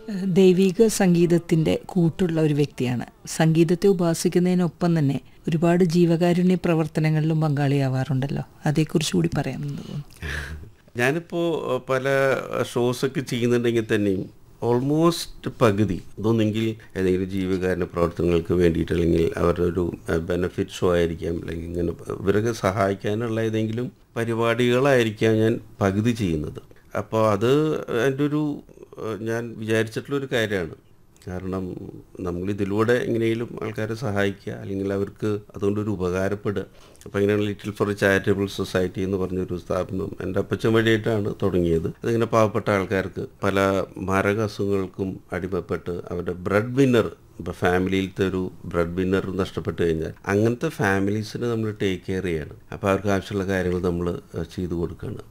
ഏഹ് ദൈവിക സംഗീതത്തിൻ്റെ കൂട്ടുള്ള ഒരു വ്യക്തിയാണ് സംഗീതത്തെ ഉപാസിക്കുന്നതിനൊപ്പം തന്നെ ഒരുപാട് ജീവകാരുണ്യ പ്രവർത്തനങ്ങളിലും പങ്കാളിയാവാറുണ്ടല്ലോ അതേക്കുറിച്ച് കൂടി പറയാമെന്ന് തോന്നുന്നു ഞാനിപ്പോൾ പല ഷോസൊക്കെ ചെയ്യുന്നുണ്ടെങ്കിൽ തന്നെയും ഓൾമോസ്റ്റ് പകുതി ഇതൊന്നെങ്കിൽ ഏതെങ്കിലും ജീവകാരുണ്യ പ്രവർത്തനങ്ങൾക്ക് വേണ്ടിയിട്ട് അല്ലെങ്കിൽ അവരുടെ ഒരു ബെനഫിറ്റ് ഷോ ആയിരിക്കാം അല്ലെങ്കിൽ ഇങ്ങനെ ഇവരൊക്കെ സഹായിക്കാനുള്ള ഏതെങ്കിലും പരിപാടികളായിരിക്കാം ഞാൻ പകുതി ചെയ്യുന്നത് അപ്പോൾ അത് എൻ്റെ ഒരു ഏഹ്, ഞാൻ വിചാരിച്ചിട്ടുള്ളൊരു കാര്യമാണ് കാരണം നമ്മൾ ഇതിലൂടെ എങ്ങനെയും ആൾക്കാരെ സഹായിക്കുക അല്ലെങ്കിൽ അവർക്ക് അതുകൊണ്ടൊരു ഉപകാരപ്പെടുക അപ്പോൾ ഇങ്ങനെയാണ് ലിറ്റിൽ ഫോർ ചാരിറ്റബിൾ സൊസൈറ്റി എന്ന് പറഞ്ഞൊരു സ്ഥാപനം എൻ്റെ അപ്പച്ചൻ വഴിയായിട്ടാണ് തുടങ്ങിയത് അതിങ്ങനെ പാവപ്പെട്ട ആൾക്കാർക്ക് പല മാരക അസുഖങ്ങൾക്കും അടിമപ്പെട്ട് അവരുടെ ബ്രെഡ് വിന്നർ ഇപ്പോൾ ഫാമിലിയിലത്തെ ഒരു ബ്രെഡ് വിന്നർ നഷ്ടപ്പെട്ട് കഴിഞ്ഞാൽ അങ്ങനത്തെ ഫാമിലീസിനെ നമ്മൾ ടേക്ക് കെയർ ചെയ്യണം അപ്പോൾ അവർക്ക് ആവശ്യമുള്ള കാര്യങ്ങൾ നമ്മൾ ചെയ്തു കൊടുക്കുകയാണ്